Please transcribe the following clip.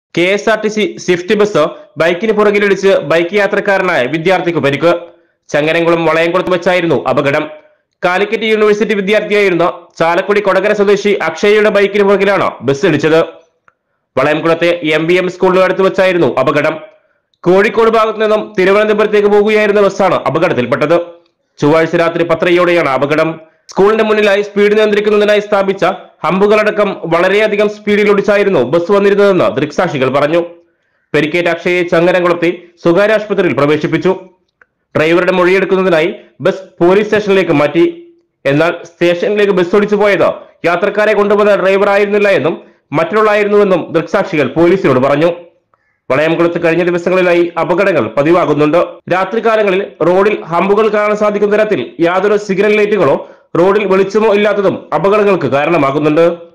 K S R T C Swift bus ബൈക്കിന് പുറകിലിടിച്ച് bike യാത്രക്കാരനായ വിദ്യാർത്ഥിക്ക് പരിക്ക് ചങ്ങരംകുളം വളയംകുളത്ത് വെച്ചായിരുന്നു അപകടം കാലിക്കറ്റ് യൂണിവേഴ്സിറ്റി വിദ്യാർത്ഥിയായിരുന്ന ചാലക്കുടി കൊടകര സ്വദേശി അക്ഷയയുടെ ബൈക്കിന് പുറകിലാണ് ബസ് ഇടിച്ചത് വളയംകുളത്തെ എം ബി എം സ്കൂളിന് അടുത്ത് വെച്ചായിരുന്നു അപകടം കോഴിക്കോട് ഭാഗത്തു നിന്നും തിരുവനന്തപുരത്തേക്ക് പോകുകയായിരുന്ന ബസ്സാണ് അപകടത്തിൽപ്പെട്ടത് ചൊവ്വാഴ്ച രാത്രി പത്തരയോടെയാണ് അപകടം സ്കൂളിന്റെ മുന്നിലായി സ്പീഡ് നിയന്ത്രിക്കുന്നതിനായി സ്ഥാപിച്ച ഹമ്പുകളടക്കം വളരെയധികം സ്പീഡിൽ ഒടിച്ചായിരുന്നു ബസ് വന്നിരുന്നതെന്ന് ദൃക്സാക്ഷികൾ പറഞ്ഞു പരിക്കേറ്റ അക്ഷയെ ചങ്ങരംകുളത്തെ സ്വകാര്യ ആശുപത്രിയിൽ പ്രവേശിപ്പിച്ചു ഡ്രൈവറുടെ മൊഴിയെടുക്കുന്നതിനായി ബസ് പോലീസ് സ്റ്റേഷനിലേക്ക് മാറ്റി എന്നാൽ സ്റ്റേഷനിലേക്ക് ബസ് ഓടിച്ചു പോയത് യാത്രക്കാരെ കൊണ്ടുപോകുന്ന ഡ്രൈവർ ആയിരുന്നില്ല എന്നും മറ്റുള്ളായിരുന്നുവെന്നും ദൃക്സാക്ഷികൾ പോലീസിനോട് പറഞ്ഞു വളയംകുളത്ത് കഴിഞ്ഞ ദിവസങ്ങളിലായി അപകടങ്ങൾ പതിവാകുന്നുണ്ട് രാത്രികാലങ്ങളിൽ റോഡിൽ ഹമ്പുകൾ കാണാൻ സാധിക്കുന്ന തരത്തിൽ യാതൊരു സിഗ്നൽ ലൈറ്റുകളോ റോഡിൽ വെളിച്ചമോ ഇല്ലാത്തതും അപകടങ്ങൾക്ക് കാരണമാകുന്നുണ്ട്